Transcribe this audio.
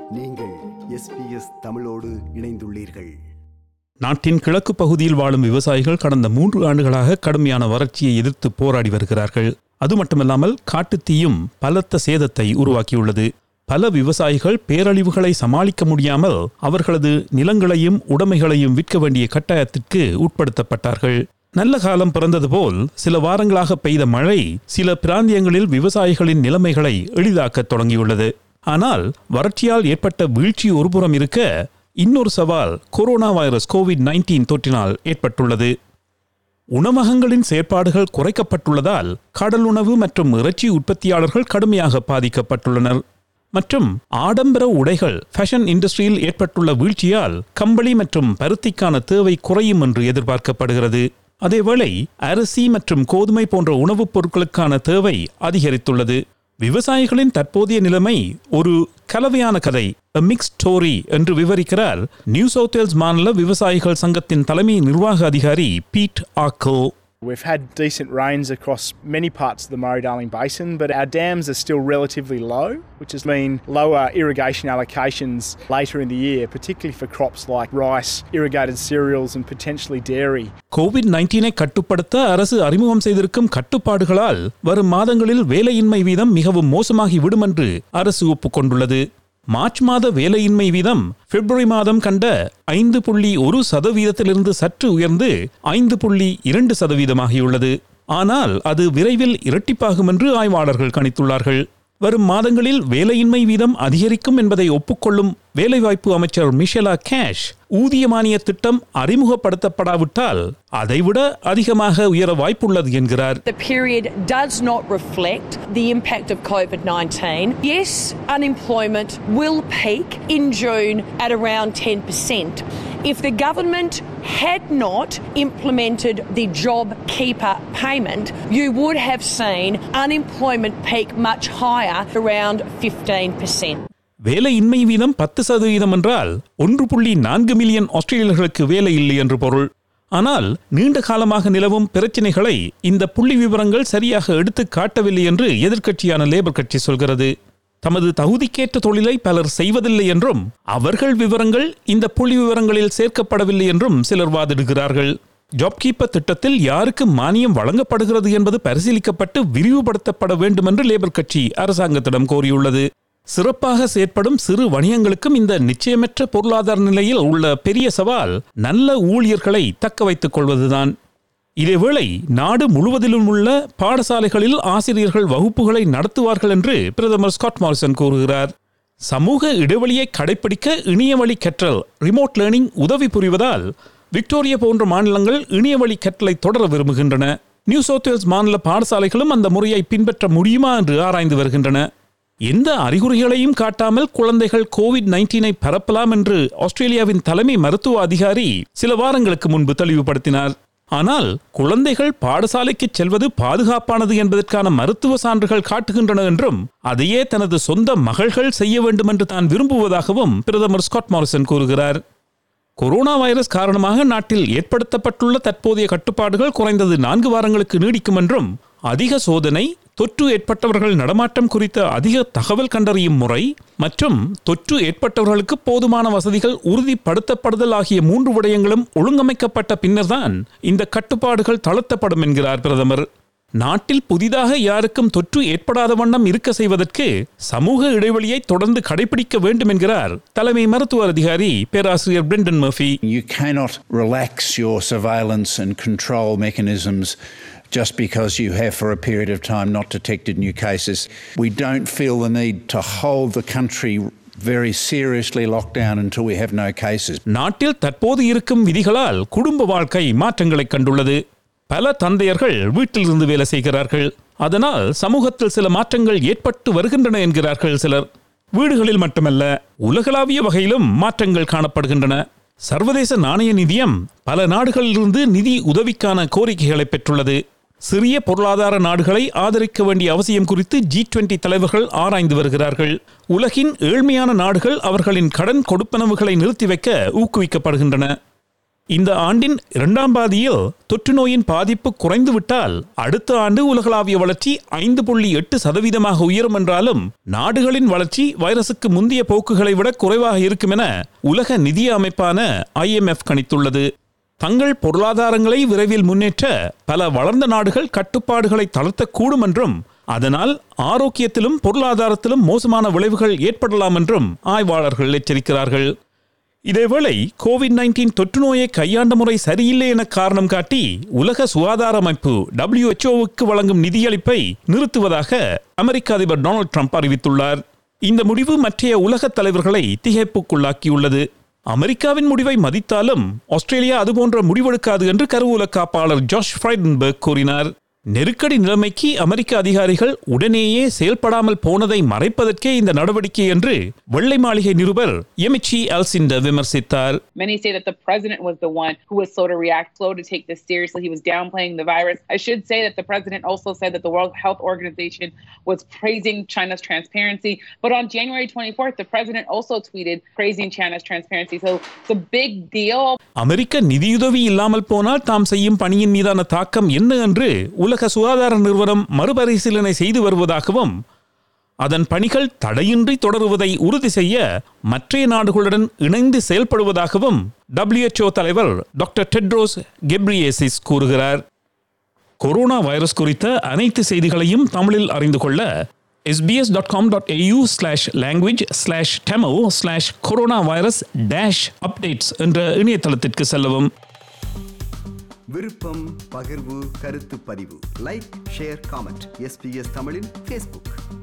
நீங்கள் எஸ்பிஎஸ் தமிழோடு இணைந்துள்ளீர்கள் நாட்டின் கிழக்கு பகுதியில் வாழும் விவசாயிகள் கடந்த மூன்று ஆண்டுகளாக கடுமையான வறட்சியை எதிர்த்து போராடி வருகிறார்கள் அது மட்டுமல்லாமல் காட்டுத்தீயும் பலத்த சேதத்தை உருவாக்கியுள்ளது பல விவசாயிகள் பேரழிவுகளை சமாளிக்க முடியாமல் அவர்களது நிலங்களையும் உடைமைகளையும் விற்க வேண்டிய கட்டாயத்திற்கு உட்படுத்தப்பட்டார்கள் நல்ல காலம் பிறந்தது போல் சில வாரங்களாக பெய்த மழை சில பிராந்தியங்களில் விவசாயிகளின் நிலைமைகளை எளிதாக்கத் தொடங்கியுள்ளது ஆனால் வறட்சியால் ஏற்பட்ட வீழ்ச்சி ஒருபுறம் இருக்க இன்னொரு சவால் கொரோனா வைரஸ் கோவிட் நைன்டீன் தொற்றினால் ஏற்பட்டுள்ளது உணவகங்களின் செயற்பாடுகள் குறைக்கப்பட்டுள்ளதால் கடல் உணவு மற்றும் இறைச்சி உற்பத்தியாளர்கள் கடுமையாக பாதிக்கப்பட்டுள்ளனர் மற்றும் ஆடம்பர உடைகள் ஃபேஷன் இண்டஸ்ட்ரியில் ஏற்பட்டுள்ள வீழ்ச்சியால் கம்பளி மற்றும் பருத்திக்கான தேவை குறையும் என்று எதிர்பார்க்கப்படுகிறது அதேவேளை அரிசி மற்றும் கோதுமை போன்ற உணவுப் பொருட்களுக்கான தேவை அதிகரித்துள்ளது விவசாயிகளின் தற்போதைய நிலைமை ஒரு கலவையான கதை a mixed ஸ்டோரி என்று விவரிக்கிறார் நியூ சவுத் வேல்ஸ் மாநில விவசாயிகள் சங்கத்தின் தலைமை நிர்வாக அதிகாரி பீட் ஆக்கோ We've had decent rains across many parts of the Murray Darling Basin, but our dams are still relatively low, which has mean lower irrigation allocations later in the year, particularly for crops like rice, irrigated cereals, and potentially dairy. COVID நைன்டீனை கட்டுப்படுத்த அரசு அறிமுகம் செய்திருக்கும் கட்டுப்பாடுகளால் வரும் மாதங்களில் வேலையின்மை வீதம் மிகவும் மோசமாகி விடும் என்று அரசு ஒப்புக்கொண்டுள்ளது மார்ச் மாத வேலையின்மை வீதம் பிப்ரவரி மாதம் கண்ட ஐந்து புள்ளி ஒரு சதவீதத்திலிருந்து சற்று உயர்ந்து ஐந்து புள்ளி இரண்டு சதவீதமாகியுள்ளது ஆனால் அது விரைவில் இரட்டிப்பாகும் என்று ஆய்வாளர்கள் கணித்துள்ளார்கள் வரும் மாதங்களில் வேலையின்மை வீதம் அதிகரிக்கும் என்பதை ஒப்புக்கொள்ளும் வேலைவாய்ப்பு அமைச்சர் மிஷேலா கேஷ் ஊதிய மானிய திட்டம் அறிமுகப்படுத்தப்படாவிட்டால் அதைவிட அதிகமாக உயர வாய்ப்புள்ளது என்கிறார் The period does not reflect the impact of COVID 19. Yes, unemployment will peak in June at around 10%. If the government had not implemented the job keeper payment, you would have seen unemployment peak much higher, around 15%. வேலையின்மை வீதம் பத்து சதவீதம் என்றால் ஒன்று புள்ளி நான்கு million ஆஸ்திரேலியர்களுக்கு வேலை இல்லை என்று பொருள் ஆனால் நீண்ட காலமாக நிலவும் பிரச்சினைகளை இந்த புள்ளி விவரங்கள் சரியாக எடுத்து காட்டவில்லை என்று எதிர்க்கட்சியான லேபர் கட்சி சொல்கிறது தமது தகுதிக்கேற்ற தொழிலை பலர் செய்வதில்லை என்றும் அவர்கள் விவரங்கள் இந்த புள்ளி விவரங்களில் சேர்க்கப்படவில்லை என்றும் சிலர் வாதிடுகிறார்கள் ஜாப் கீப்பர் திட்டத்தில் யாருக்கு மானியம் வழங்கப்படுகிறது என்பது பரிசீலிக்கப்பட்டு விரிவுபடுத்தப்பட வேண்டும் என்று லேபர் கட்சி அரசாங்கத்திடம் கோரியுள்ளது சிறப்பாக செயற்படும் சிறு வணிகங்களுக்கும் இந்த நிச்சயமற்ற பொருளாதார நிலையில் உள்ள பெரிய சவால் நல்ல ஊழியர்களை தக்க வைத்துக் கொள்வதுதான் இதேவேளை நாடு முழுவதிலும் உள்ள பாடசாலைகளில் ஆசிரியர்கள் வகுப்புகளை நடத்துவார்கள் என்று பிரதமர் ஸ்காட் மாரிசன் கூறுகிறார் சமூக இடைவெளியை கடைபிடிக்க இணையவழி கற்றல் ரிமோட் லேர்னிங் உதவி புரிவதால் விக்டோரியா போன்ற மாநிலங்கள் இணையவழி கற்றலை தொடர விரும்புகின்றன நியூ சவுத் வேல்ஸ் மாநில பாடசாலைகளும் அந்த முறையை பின்பற்ற முடியுமா என்று ஆராய்ந்து வருகின்றன எந்த அறிகுறிகளையும் காட்டாமல் குழந்தைகள் கோவிட் நைன்டீனை பரப்பலாம் என்று ஆஸ்திரேலியாவின் தலைமை மருத்துவ அதிகாரி சில வாரங்களுக்கு முன்பு தெளிவுபடுத்தினார் ஆனால் குழந்தைகள் பாடசாலைக்கு செல்வது பாதுகாப்பானது என்பதற்கான மருத்துவ சான்றுகள் காட்டுகின்றன என்றும் அதையே தனது சொந்த மகள்கள் செய்ய வேண்டும் என்று தான் விரும்புவதாகவும் பிரதமர் ஸ்காட் மாரிசன் கூறுகிறார் கொரோனா வைரஸ் காரணமாக நாட்டில் ஏற்படுத்தப்பட்டுள்ள தற்போதைய கட்டுப்பாடுகள் குறைந்தது நான்கு வாரங்களுக்கு நீடிக்கும் என்றும் அதிக சோதனை தொற்று ஏற்பட்டவர்கள் நடமாட்டம் குறித்த அதிக தகவல் கண்டறியும் முறை மற்றும் தொற்று ஏற்பட்டவர்களுக்கு போதுமான வசதிகள் உறுதிப்படுத்தப்படுதல் ஆகிய மூன்று விடயங்களும் ஒழுங்கமைக்கப்பட்ட பின்னர்தான் இந்த கட்டுப்பாடுகள் தளர்த்தப்படும் என்கிறார் பிரதமர் நாட்டில் புதிதாக யாருக்கும் தொற்று ஏற்படாத வண்ணம் இருக்க செய்வதற்கு சமூக இடைவெளியை தொடர்ந்து கடைபிடிக்க வேண்டும் என்கிறார் தலைமை மருத்துவ அதிகாரி பேராசிரியர் Brendan Murphy You cannot relax your surveillance and control mechanisms just because you have for a period of time not detected new cases. We don't feel the need to hold the country very seriously locked down until we have no cases. நாட்டில் தற்போது இருக்கும் விதிகளால் குடும்ப வாழ்க்கை மாற்றங்களை கண்டுள்ளது பல தந்தையர்கள் வீட்டிலிருந்து வேலை செய்கிறார்கள் அதனால் சமூகத்தில் சில மாற்றங்கள் ஏற்பட்டு வருகின்றன என்கிறார்கள் சிலர் வீடுகளில் மட்டுமல்ல உலகளாவிய வகையிலும் மாற்றங்கள் காணப்படுகின்றன சர்வதேச நாணய நிதியம் பல நாடுகளிலிருந்து நிதி உதவிக்கான கோரிக்கைகளை பெற்றுள்ளது சிறிய பொருளாதார நாடுகளை ஆதரிக்க வேண்டிய அவசியம் குறித்து ஜி டுவெண்டி தலைவர்கள் ஆராய்ந்து வருகிறார்கள் உலகின் ஏழ்மையான நாடுகள் அவர்களின் கடன் கொடுப்பனவுகளை நிறுத்தி வைக்க ஊக்குவிக்கப்படுகின்றன இந்த ஆண்டின் இரண்டாம் பாதியில் தொற்று நோயின் பாதிப்பு குறைந்துவிட்டால் அடுத்த ஆண்டு உலகளாவிய வளர்ச்சி ஐந்து புள்ளி எட்டு சதவீதமாக உயரும் என்றாலும் நாடுகளின் வளர்ச்சி வைரசுக்கு முந்தைய போக்குகளை விட குறைவாக இருக்கும் என உலக நிதிய அமைப்பான ஐஎம்எஃப் கணித்துள்ளது தங்கள் பொருளாதாரங்களை விரைவில் முன்னேற்ற பல வளர்ந்த நாடுகள் கட்டுப்பாடுகளை தளர்த்தக்கூடும் என்றும் அதனால் ஆரோக்கியத்திலும் பொருளாதாரத்திலும் மோசமான விளைவுகள் ஏற்படலாம் என்றும் ஆய்வாளர்கள் எச்சரிக்கிறார்கள் இதேவேளை கோவிட் நைன்டீன் தொற்று நோயை கையாண்ட முறை சரியில்லை என காரணம் காட்டி உலக சுகாதார அமைப்பு டபிள்யூஎச்ஓவுக்கு வழங்கும் நிதியளிப்பை நிறுத்துவதாக அமெரிக்க அதிபர் டொனால்ட் ட்ரம்ப் அறிவித்துள்ளார் இந்த முடிவு மற்றைய உலகத் தலைவர்களை திகைப்புக்குள்ளாக்கியுள்ளது அமெரிக்காவின் முடிவை மதித்தாலும் ஆஸ்திரேலியா அதுபோன்ற முடிவெடுக்காது என்று கருவூல காப்பாளர் ஜாஷ் ஃப்ரைடன்பர்க் கூறினார் நெருக்கடி நிலைமைக்கு அமெரிக்க அதிகாரிகள் உடனேயே செயல்படாமல் போனதை மறைப்பதற்கே இந்த நடவடிக்கை என்று வெள்ளை மாளிகை நிருபர் எமிச்சி அல்சிண்டர் விமர்சித்தார் Many say that the president was the one who was slow to react, slow to take this seriously. He was downplaying the virus. I should say that the president also said that the World Health Organization was praising China's transparency. But on January 24th, the president also tweeted praising China's transparency. So it's a big deal. அமெரிக்க நிதியுதவி இல்லாமல் போனால் தாம் செய்யும் பணியின் மீதான தாக்கம் என்ன என்று உலக சுகாதார நிறுவனம் மறுபரிசீலனை செய்து வருவதாகவும் அதன் பணிகள் தடையின்றி தொடருவதை உறுதி செய்ய மற்றைய நாடுகளுடன் இணைந்து செயல்படுவதாகவும் WHO தலைவர் டாக்டர் டெட்ரோஸ் கெப்ரியேசிஸ் கூறுகிறார் கொரோனா வைரஸ் குறித்த அனைத்து செய்திகளையும் தமிழில் அறிந்து கொள்ள SBS dot com dot AU slash language slash demo slash corona virus dash updates என்ற இணையதளத்திற்கு செல்லவும் விருப்பம் பகிர்வு கருத்து பதிவு லைக் ஷேர் காமெண்ட் எஸ்பிஎஸ் தமிழின் ஃபேஸ்புக்